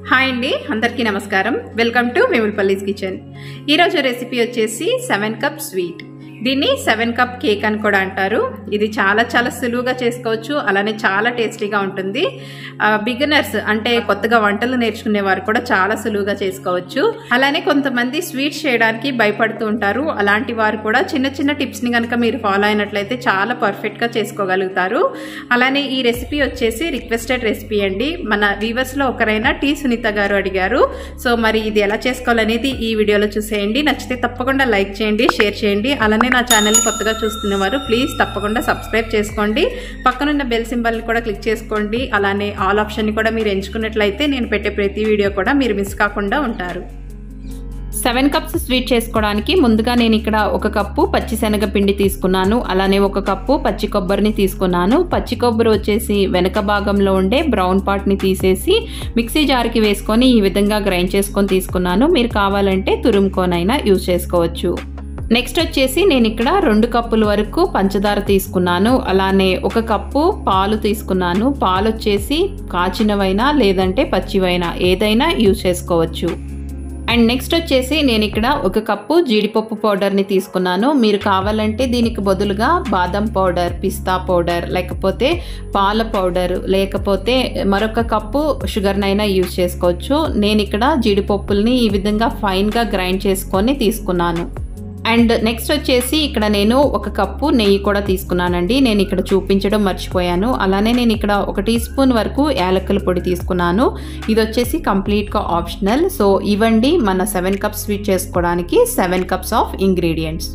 hi అండి అందరికీ నమస్కారం వెల్కమ్ టు వేములపల్లీస్ కిచెన్ ఈరోజు రెసిపీ వచ్చేసి సెవెన్ కప్ స్వీట్ దీన్ని సెవెన్ కప్ కేక్ అని కూడా అంటారు ఇది చాలా చాలా సులువుగా చేసుకోవచ్చు అలానే చాలా టేస్టీగా ఉంటుంది బిగినర్స్ అంటే కొత్తగా వంటలు నేర్చుకునే వారు కూడా చాలా సులువుగా చేసుకోవచ్చు అలానే కొంతమంది స్వీట్స్ చేయడానికి భయపడుతూ ఉంటారు అలాంటి వారు కూడా చిన్న చిన్న టిప్స్ని కనుక మీరు ఫాలో అయినట్లయితే చాలా పర్ఫెక్ట్గా చేసుకోగలుగుతారు అలానే ఈ రెసిపీ వచ్చేసి రిక్వెస్టెడ్ రెసిపీ అండి మన వ్యూవర్స్లో ఒకరైనా టీ సునీత గారు అడిగారు సో మరి ఇది ఎలా చేసుకోవాలనేది ఈ వీడియోలో చూసేయండి నచ్చితే తప్పకుండా లైక్ చేయండి షేర్ చేయండి అలానే నా ఛానల్ని కొత్తగా చూస్తున్నవారు ప్లీజ్ తప్పకుండా సబ్స్క్రైబ్ చేసుకోండి పక్కనున్న బెల్ సింబల్ని కూడా క్లిక్ చేసుకోండి అలానే ఆల్ ఆప్షన్ని కూడా మీరు ఎంచుకున్నట్లయితే నేను పెట్టే ప్రతి వీడియో కూడా మీరు మిస్ కాకుండా ఉంటారు సెవెన్ కప్స్ స్వీట్ చేసుకోవడానికి ముందుగా నేను ఇక్కడ ఒక కప్పు పచ్చిశనగ పిండి తీసుకున్నాను అలానే ఒక కప్పు పచ్చి కొబ్బరిని తీసుకున్నాను పచ్చి కొబ్బరి వచ్చేసి వెనక భాగంలో ఉండే బ్రౌన్ పార్ట్ని తీసేసి మిక్సీ జార్కి వేసుకొని ఈ విధంగా గ్రైండ్ చేసుకొని తీసుకున్నాను మీరు కావాలంటే తురుముకోనైనా యూజ్ చేసుకోవచ్చు నెక్స్ట్ వచ్చేసి నేను ఇక్కడ రెండు కప్పుల వరకు పంచదార తీసుకున్నాను అలానే ఒక కప్పు పాలు తీసుకున్నాను పాలు వచ్చేసి కాచినవైనా లేదంటే పచ్చివైనా ఏదైనా యూజ్ చేసుకోవచ్చు అండ్ నెక్స్ట్ వచ్చేసి నేను ఇక్కడ ఒక కప్పు జీడిపప్పు పౌడర్ని తీసుకున్నాను మీరు కావాలంటే దీనికి బదులుగా బాదం పౌడర్ పిస్తా పౌడర్ లేకపోతే పాల పౌడర్ లేకపోతే మరొక కప్పు షుగర్నైనా యూజ్ చేసుకోవచ్చు నేను ఇక్కడ జీడిపప్పుల్ని ఈ విధంగా ఫైన్గా గ్రైండ్ చేసుకొని తీసుకున్నాను అండ్ నెక్స్ట్ వచ్చేసి ఇక్కడ నేను ఒక కప్పు నెయ్యి కూడా తీసుకున్నానండి నేను ఇక్కడ చూపించడం మర్చిపోయాను అలానే నేను ఇక్కడ ఒక టీ స్పూన్ వరకు యాలక్కల పొడి తీసుకున్నాను ఇది వచ్చేసి కంప్లీట్గా ఆప్షనల్ సో ఇవ్వండి మన సెవెన్ కప్స్ స్వీట్ చేసుకోవడానికి సెవెన్ కప్స్ ఆఫ్ ఇంగ్రీడియంట్స్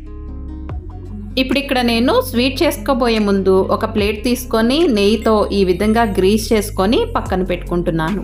ఇప్పుడు ఇక్కడ నేను స్వీట్ చేసుకోబోయే ముందు ఒక ప్లేట్ తీసుకొని నెయ్యితో ఈ విధంగా గ్రీస్ చేసుకొని పక్కన పెట్టుకుంటున్నాను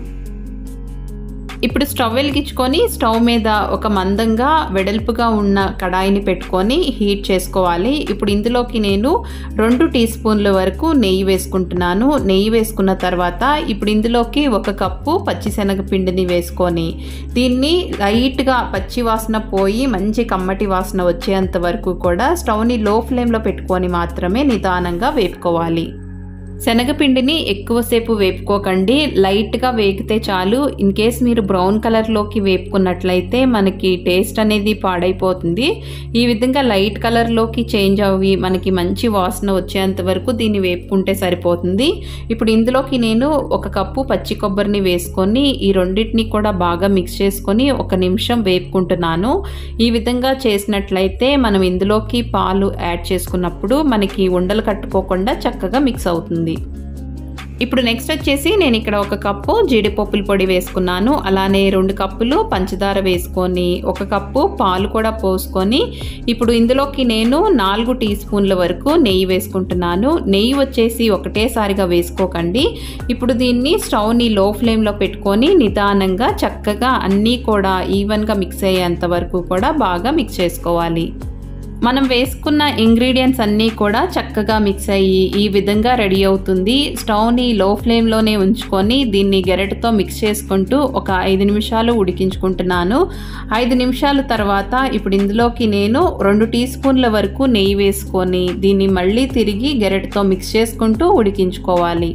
ఇప్పుడు స్టవ్ వెలిగించుకొని స్టవ్ మీద ఒక మందంగా వెడల్పుగా ఉన్న కడాయిని పెట్టుకొని హీట్ చేసుకోవాలి ఇప్పుడు ఇందులోకి నేను రెండు టీ స్పూన్ల వరకు నెయ్యి వేసుకుంటున్నాను నెయ్యి వేసుకున్న తర్వాత ఇప్పుడు ఇందులోకి ఒక కప్పు పచ్చిశనగ పిండిని వేసుకొని దీన్ని లైట్గా పచ్చి వాసన పోయి మంచి కమ్మటి వాసన వచ్చేంత వరకు కూడా స్టవ్ని లో ఫ్లేమ్లో పెట్టుకొని మాత్రమే నిదానంగా వేపుకోవాలి శనగపిండిని ఎక్కువసేపు వేపుకోకండి లైట్గా వేగితే చాలు ఇన్ కేస్ మీరు బ్రౌన్ కలర్లోకి వేపుకున్నట్లయితే మనకి టేస్ట్ అనేది పాడైపోతుంది ఈ విధంగా లైట్ కలర్లోకి చేంజ్ అవి మనకి మంచి వాసన వచ్చేంత వరకు దీన్ని వేపుకుంటే సరిపోతుంది ఇప్పుడు ఇందులోకి నేను ఒక కప్పు పచ్చి కొబ్బరిని వేసుకొని ఈ రెండింటిని కూడా బాగా మిక్స్ చేసుకొని ఒక నిమిషం వేపుకుంటున్నాను ఈ విధంగా చేసినట్లయితే మనం ఇందులోకి పాలు యాడ్ చేసుకున్నప్పుడు మనకి ఉండలు కట్టుకోకుండా చక్కగా మిక్స్ అవుతుంది ఇప్పుడు నెక్స్ట్ వచ్చేసి నేను ఇక్కడ ఒక కప్పు జీడిపప్పుల పొడి వేసుకున్నాను అలానే రెండు కప్పులు పంచదార వేసుకొని ఒక కప్పు పాలు కూడా పోసుకొని ఇప్పుడు ఇందులోకి నేను నాలుగు టీ స్పూన్ల వరకు నెయ్యి వేసుకుంటున్నాను నెయ్యి వచ్చేసి ఒకటేసారిగా వేసుకోకండి ఇప్పుడు దీన్ని స్టవ్ని లో ఫ్లేమ్లో పెట్టుకొని నిదానంగా చక్కగా అన్నీ కూడా ఈవెన్గా మిక్స్ అయ్యేంత వరకు కూడా బాగా మిక్స్ చేసుకోవాలి మనం వేసుకున్న ఇంగ్రీడియంట్స్ అన్నీ కూడా చక్కగా మిక్స్ అయ్యి ఈ విధంగా రెడీ అవుతుంది స్టవ్ని లో ఫ్లేమ్లోనే ఉంచుకొని దీన్ని గెరటితో మిక్స్ చేసుకుంటూ ఒక ఐదు నిమిషాలు ఉడికించుకుంటున్నాను ఐదు నిమిషాల తర్వాత ఇప్పుడు ఇందులోకి నేను రెండు టీ స్పూన్ల వరకు నెయ్యి వేసుకొని దీన్ని మళ్ళీ తిరిగి గెరటితో మిక్స్ చేసుకుంటూ ఉడికించుకోవాలి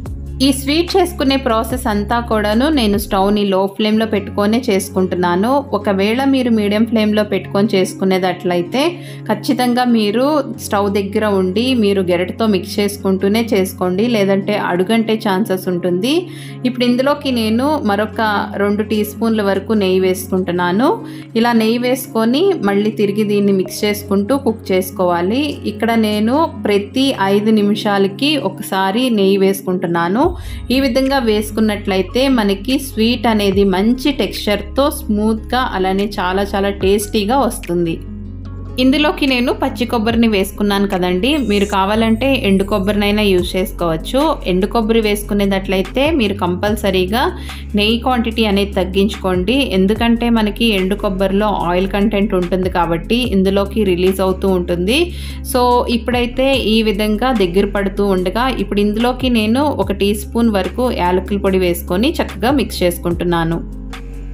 ఈ స్వీట్ చేసుకునే ప్రాసెస్ అంతా కూడాను నేను స్టవ్ని లో ఫ్లేమ్లో పెట్టుకొనే చేసుకుంటున్నాను ఒకవేళ మీరు మీడియం ఫ్లేమ్లో పెట్టుకొని చేసుకునేటట్లయితే ఖచ్చితంగా మీరు స్టవ్ దగ్గర ఉండి మీరు గెరటితో మిక్స్ చేసుకుంటూనే చేసుకోండి లేదంటే అడుగంటే ఛాన్సెస్ ఉంటుంది ఇప్పుడు ఇందులోకి నేను మరొక రెండు టీ స్పూన్ల వరకు నెయ్యి వేసుకుంటున్నాను ఇలా నెయ్యి వేసుకొని మళ్ళీ తిరిగి దీన్ని మిక్స్ చేసుకుంటూ కుక్ చేసుకోవాలి ఇక్కడ నేను ప్రతి ఐదు నిమిషాలకి ఒకసారి నెయ్యి వేసుకుంటున్నాను ఈ విధంగా వేసుకున్నట్లయితే మనకి స్వీట్ అనేది మంచి టెక్స్చర్తో స్మూత్గా అలానే చాలా చాలా టేస్టీగా వస్తుంది ఇందులోకి నేను పచ్చి కొబ్బరిని వేసుకున్నాను కదండి మీరు కావాలంటే ఎండు కొబ్బరినైనా యూజ్ చేసుకోవచ్చు ఎండు కొబ్బరి వేసుకునేటట్లయితే మీరు కంపల్సరీగా నెయ్యి క్వాంటిటీ అనేది తగ్గించుకోండి ఎందుకంటే మనకి ఎండు కొబ్బరిలో ఆయిల్ కంటెంట్ ఉంటుంది కాబట్టి ఇందులోకి రిలీజ్ అవుతూ ఉంటుంది సో ఇప్పుడైతే ఈ విధంగా దగ్గర పడుతూ ఉండగా ఇప్పుడు ఇందులోకి నేను ఒక టీ స్పూన్ వరకు యాలకుల పొడి వేసుకొని చక్కగా మిక్స్ చేసుకుంటున్నాను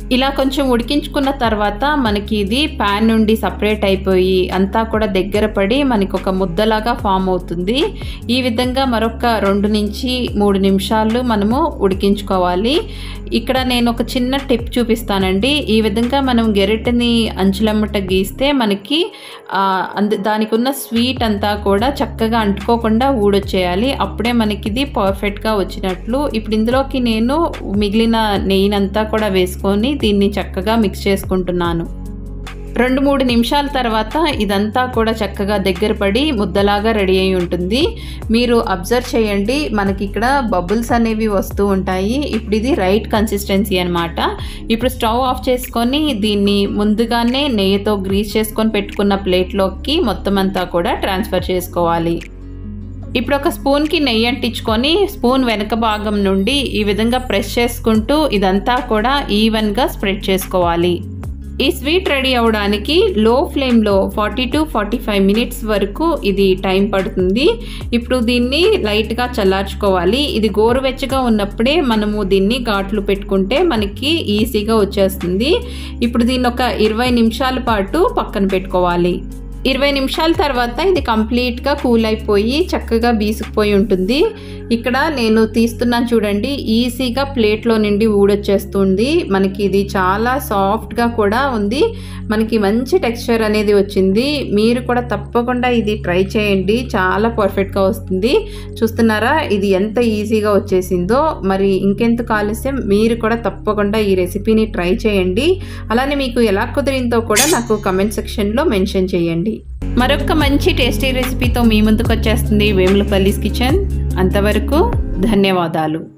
ఇలా కొంచెం ఉడికించుకున్న తర్వాత మనకి ఇది ప్యాన్ నుండి సపరేట్ అయిపోయి అంతా కూడా దగ్గర పడి మనకి ఒక ముద్దలాగా ఫామ్ అవుతుంది ఈ విధంగా మరొక రెండు నుంచి మూడు నిమిషాలు మనము ఉడికించుకోవాలి ఇక్కడ నేను ఒక చిన్న టిప్ చూపిస్తానండి ఈ విధంగా మనం గెరిటని అంచులమ్మట గీస్తే మనకి అంద దానికి ఉన్న స్వీట్ అంతా కూడా చక్కగా అంటుకోకుండా ఊడొచ్చేయాలి అప్పుడే మనకి ఇది పర్ఫెక్ట్గా వచ్చినట్లు ఇప్పుడు ఇందులోకి నేను మిగిలిన నెయ్యినంతా కూడా వేసుకొని దీన్ని చక్కగా మిక్స్ చేసుకుంటున్నాను రెండు మూడు నిమిషాల తర్వాత ఇదంతా కూడా చక్కగా దగ్గర పడి ముద్దలాగా రెడీ అయి ఉంటుంది మీరు అబ్జర్వ్ చేయండి మనకి ఇక్కడ బబుల్స్ అనేవి వస్తూ ఉంటాయి ఇప్పుడు ఇది రైట్ కన్సిస్టెన్సీ అనమాట ఇప్పుడు స్టవ్ ఆఫ్ చేసుకొని దీన్ని ముందుగానే నెయ్యితో గ్రీస్ చేసుకొని పెట్టుకున్న ప్లేట్లోకి మొత్తం అంతా కూడా ట్రాన్స్ఫర్ చేసుకోవాలి ఇప్పుడు ఒక స్పూన్కి నెయ్యి అంటించుకొని స్పూన్ వెనక భాగం నుండి ఈ విధంగా ప్రెస్ చేసుకుంటూ ఇదంతా కూడా ఈవెన్గా స్ప్రెడ్ చేసుకోవాలి ఈ స్వీట్ రెడీ అవ్వడానికి లో ఫ్లేమ్లో forty to forty five minutes వరకు ఇది టైం పడుతుంది ఇప్పుడు దీన్ని లైట్గా చల్లార్చుకోవాలి ఇది గోరువెచ్చగా ఉన్నప్పుడే మనము దీన్ని ఘాట్లు పెట్టుకుంటే మనకి ఈజీగా వచ్చేస్తుంది ఇప్పుడు దీన్ని ఒక ఇరవై నిమిషాల పాటు పక్కన పెట్టుకోవాలి ఇరవై నిమిషాల తర్వాత ఇది కంప్లీట్గా కూల్ అయిపోయి చక్కగా బీసుకుపోయి ఉంటుంది ఇక్కడ నేను తీస్తున్నాను చూడండి ఈజీగా ప్లేట్లో నిండి ఊడొచ్చేస్తుంది మనకి ఇది చాలా సాఫ్ట్గా కూడా ఉంది మనకి మంచి టెక్స్చర్ అనేది వచ్చింది మీరు కూడా తప్పకుండా ఇది ట్రై చేయండి చాలా పర్ఫెక్ట్గా వస్తుంది చూస్తున్నారా ఇది ఎంత ఈజీగా వచ్చేసిందో మరి ఇంకెందుకు ఆలస్యం మీరు కూడా తప్పకుండా ఈ రెసిపీని ట్రై చేయండి అలానే మీకు ఎలా కుదిరిందో కూడా నాకు కమెంట్ సెక్షన్లో మెన్షన్ చేయండి మరొక మంచి టేస్టీ రెసిపీతో మీ ముందుకు వచ్చేస్తుంది వేములపల్లీస్ కిచెన్ అంతవరకు ధన్యవాదాలు